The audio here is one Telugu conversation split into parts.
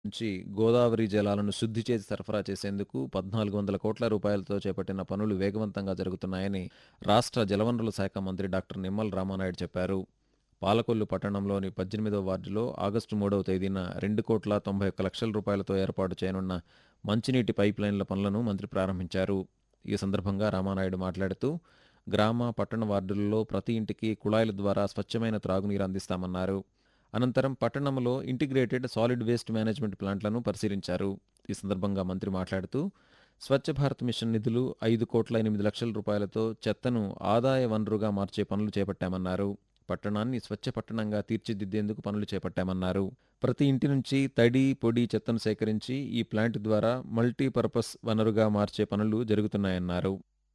నుంచి గోదావరి జలాలను శుద్ధి చేసి సరఫరా చేసేందుకు పద్నాలుగు వందల కోట్ల రూపాయలతో చేపట్టిన పనులు వేగవంతంగా జరుగుతున్నాయని రాష్ట్ర జలవనరుల శాఖ మంత్రి డాక్టర్ నిమ్మల రామానాయుడు చెప్పారు పాలకొల్లు పట్టణంలోని పద్దెనిమిదవ వార్డులో ఆగస్టు మూడవ తేదీన రెండు కోట్ల తొంభై ఒక్క లక్షల రూపాయలతో ఏర్పాటు చేయనున్న మంచినీటి పైప్ లైన్ల పనులను మంత్రి ప్రారంభించారు ఈ సందర్భంగా రామానాయుడు మాట్లాడుతూ గ్రామ పట్టణ వార్డులలో ప్రతి ఇంటికి కుళాయిల ద్వారా స్వచ్ఛమైన త్రాగునీరు అందిస్తామన్నారు అనంతరం పట్టణంలో ఇంటిగ్రేటెడ్ సాలిడ్ వేస్ట్ మేనేజ్మెంట్ ప్లాంట్లను పరిశీలించారు ఈ సందర్భంగా మంత్రి మాట్లాడుతూ స్వచ్ఛ భారత్ మిషన్ నిధులు ఐదు కోట్ల ఎనిమిది లక్షల రూపాయలతో చెత్తను ఆదాయ వనరుగా మార్చే పనులు చేపట్టామన్నారు పట్టణాన్ని స్వచ్ఛ పట్టణంగా తీర్చిదిద్దేందుకు పనులు చేపట్టామన్నారు ప్రతి ఇంటి నుంచి తడి పొడి చెత్తను సేకరించి ఈ ప్లాంట్ ద్వారా మల్టీపర్పస్ వనరుగా మార్చే పనులు జరుగుతున్నాయన్నారు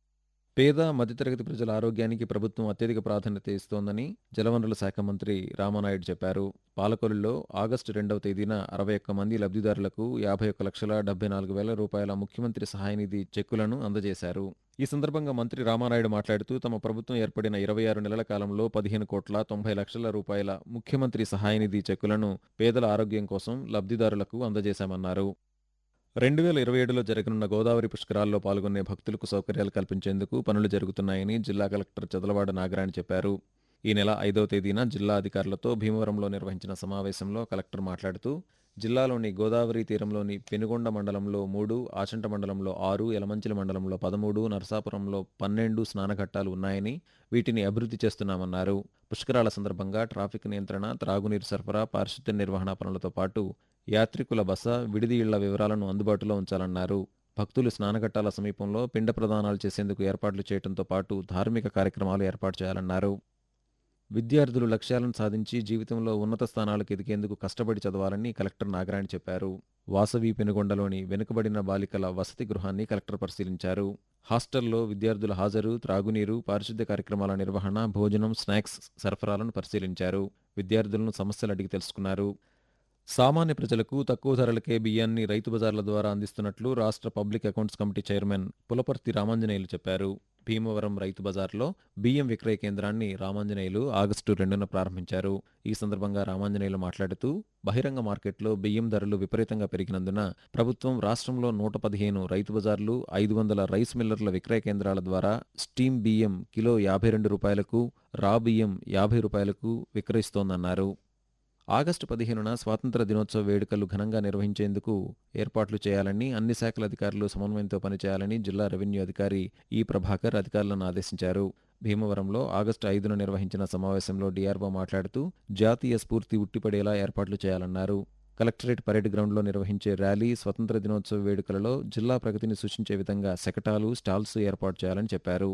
పేద మధ్యతరగతి ప్రజల ఆరోగ్యానికి ప్రభుత్వం అత్యధిక ప్రాధాన్యత ఇస్తోందని జలవనరుల శాఖ మంత్రి రామానాయుడు చెప్పారు పాలకొల్లులో ఆగస్టు రెండవ తేదీన అరవై ఒక్క మంది లబ్ధిదారులకు యాభై ఒక్క లక్షల డెబ్బై నాలుగు వేల రూపాయల ముఖ్యమంత్రి సహాయనిధి చెక్కులను అందజేశారు ఈ సందర్భంగా మంత్రి రామానాయుడు మాట్లాడుతూ తమ ప్రభుత్వం ఏర్పడిన ఇరవై ఆరు నెలల కాలంలో పదిహేను కోట్ల తొంభై లక్షల రూపాయల ముఖ్యమంత్రి సహాయనిధి చెక్కులను పేదల ఆరోగ్యం కోసం లబ్ధిదారులకు అందజేశామన్నారు రెండు వేల ఇరవై ఏడులో జరగనున్న గోదావరి పుష్కరాల్లో పాల్గొనే భక్తులకు సౌకర్యాలు కల్పించేందుకు పనులు జరుగుతున్నాయని జిల్లా కలెక్టర్ చదలవాడ నాగరాణి చెప్పారు ఈ నెల ఐదవ తేదీన జిల్లా అధికారులతో భీమవరంలో నిర్వహించిన సమావేశంలో కలెక్టర్ మాట్లాడుతూ జిల్లాలోని గోదావరి తీరంలోని పెనుగొండ మండలంలో మూడు ఆచంట మండలంలో ఆరు యలమంచిలి మండలంలో పదమూడు నరసాపురంలో పన్నెండు స్నానఘట్టాలు ఉన్నాయని వీటిని అభివృద్ధి చేస్తున్నామన్నారు పుష్కరాల సందర్భంగా ట్రాఫిక్ నియంత్రణ త్రాగునీరు సరఫరా పారిశుద్ధ్య నిర్వహణ పనులతో పాటు యాత్రికుల బస విడిది ఇళ్ల వివరాలను అందుబాటులో ఉంచాలన్నారు భక్తులు స్నానఘట్టాల సమీపంలో పిండ ప్రదానాలు చేసేందుకు ఏర్పాట్లు చేయడంతో పాటు ధార్మిక కార్యక్రమాలు ఏర్పాటు చేయాలన్నారు విద్యార్థులు లక్ష్యాలను సాధించి జీవితంలో ఉన్నత స్థానాలకు ఎదిగేందుకు కష్టపడి చదవాలని కలెక్టర్ నాగరాయణ చెప్పారు వాసవి పెనుగొండలోని వెనుకబడిన బాలికల వసతి గృహాన్ని కలెక్టర్ పరిశీలించారు హాస్టల్లో విద్యార్థుల హాజరు త్రాగునీరు పారిశుద్ధ్య కార్యక్రమాల నిర్వహణ భోజనం స్నాక్స్ సరఫరాలను పరిశీలించారు విద్యార్థులను సమస్యలు అడిగి తెలుసుకున్నారు సామాన్య ప్రజలకు తక్కువ ధరలకే బియ్యాన్ని రైతు బజార్ల ద్వారా అందిస్తున్నట్లు రాష్ట్ర public accounts committee chairman Pulaparthi Ramanjaneyulu చెప్పారు భీమవరం రైతు బజార్లో బియ్యం విక్రయ కేంద్రాన్ని రామాంజనేయులు ఆగస్టు రెండున ప్రారంభించారు ఈ సందర్భంగా రామాంజనేయులు మాట్లాడుతూ బహిరంగ మార్కెట్లో బియ్యం ధరలు విపరీతంగా పెరిగినందున ప్రభుత్వం రాష్ట్రంలో నూట పదిహేను రైతు బజార్లు ఐదు వందల రైస్ మిల్లర్ల విక్రయ కేంద్రాల ద్వారా స్టీమ్ బియ్యం కిలో యాభై రెండు రూపాయలకు రా బియ్యం యాభై రూపాయలకు విక్రయిస్తోందన్నారు ఆగస్టు పదిహేనున స్వాతంత్ర దినోత్సవ వేడుకలు ఘనంగా నిర్వహించేందుకు ఏర్పాట్లు చేయాలని అన్ని శాఖల అధికారులు సమన్వయంతో పనిచేయాలని జిల్లా రెవెన్యూ అధికారి ఈ ప్రభాకర్ అధికారులను ఆదేశించారు భీమవరంలో ఆగస్టు ఐదున నిర్వహించిన సమావేశంలో డీఆర్ఓ మాట్లాడుతూ జాతీయ స్ఫూర్తి ఉట్టిపడేలా ఏర్పాట్లు చేయాలన్నారు కలెక్టరేట్ పరేడ్ గ్రౌండ్లో నిర్వహించే ర్యాలీ స్వతంత్ర దినోత్సవ వేడుకలలో జిల్లా ప్రగతిని సూచించే విధంగా శకటాలు స్టాల్స్ ఏర్పాటు చేయాలని చెప్పారు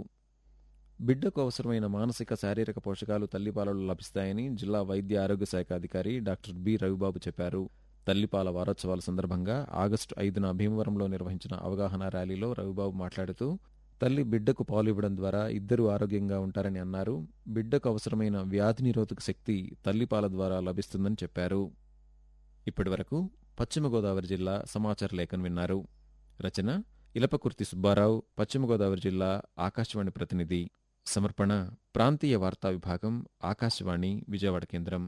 బిడ్డకు అవసరమైన మానసిక శారీరక పోషకాలు తల్లిపాలలో లభిస్తాయని జిల్లా వైద్య ఆరోగ్య శాఖ అధికారి డాక్టర్ బి రవిబాబు చెప్పారు తల్లిపాల వారోత్సవాల సందర్భంగా ఆగస్టు ఐదున భీమవరంలో నిర్వహించిన అవగాహన ర్యాలీలో రవిబాబు మాట్లాడుతూ తల్లి బిడ్డకు పాలు ఇవ్వడం ద్వారా ఇద్దరూ ఆరోగ్యంగా ఉంటారని అన్నారు బిడ్డకు అవసరమైన వ్యాధి నిరోధక శక్తి తల్లిపాల ద్వారా లభిస్తుందని చెప్పారు ఇప్పటివరకు పశ్చిమ గోదావరి జిల్లా సమాచార లేఖను విన్నారు రచన ఇలపకుర్తి సుబ్బారావు పశ్చిమ గోదావరి జిల్లా ఆకాశవాణి ప్రతినిధి సమర్పణ ప్రాంతీయ వార్తా విభాగం ఆకాశవాణి విజయవాడ కేంద్రం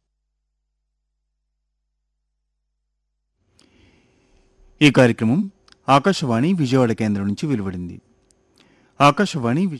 ఈ కార్యక్రమం ఆకాశవాణి విజయవాడ కేంద్రం నుంచి వెలువడింది ఆకాశవాణి విజయ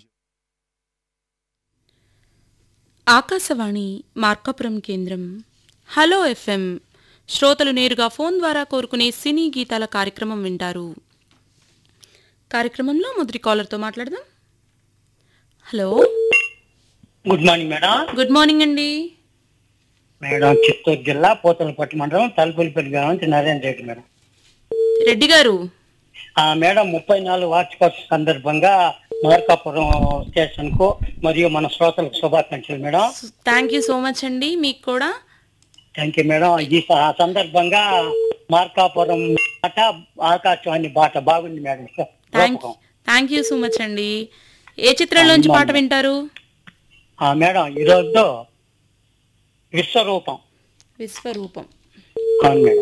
ఆకాశవాణి మార్కాపురం కేంద్రం హలో ఎఫ్ఎం శ్రోతలు నేరుగా ఫోన్ ద్వారా కోరుకునే సినీ గీతాల కార్యక్రమం వింటారు కార్యక్రమంలో మొదటి కాలర్తో మాట్లాడదాం hello good morning madam good morning అండి మేడం చిత్తూరు జిల్లా పోతలపట్టు మండలం తలుపులపల్లి గ్రామం నుంచి నరేంద్ర రెడ్డి మేడం రెడ్డి గారు ఆ మేడం ముప్పై నాలుగు వార్షికోత్సవ సందర్భంగా మార్కాపురం స్టేషన్ కు మరియు మన శ్రోతలకు శుభాకాంక్షలు madam thank you so much అండి మీకు కూడా థ్యాంక్ యూ మేడం ఈ స- సందర్భంగా మార్కాపురం బాట ఆకాశవాణి బాట బాగుంది madam thank thank you so much అండి ఏ చిత్రంలోంచి పాట వింటారు ఆ మేడం ఈరోజు విశ్వరూపం విశ్వరూపం అవును మేడం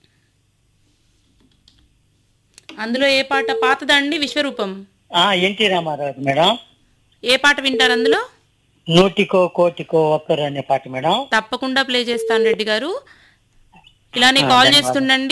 అందులో ఏ పాట పాతదండి విశ్వరూపం ఆ ఎన్టీ రామారావు మేడం ఏ పాట వింటారు అందులో నూటికో కోటికో ఒక్కరు అనే పాట మేడం తప్పకుండా ప్లే చేస్తాను రెడ్డి గారు ఇలానే కాల్ చేస్తుండండి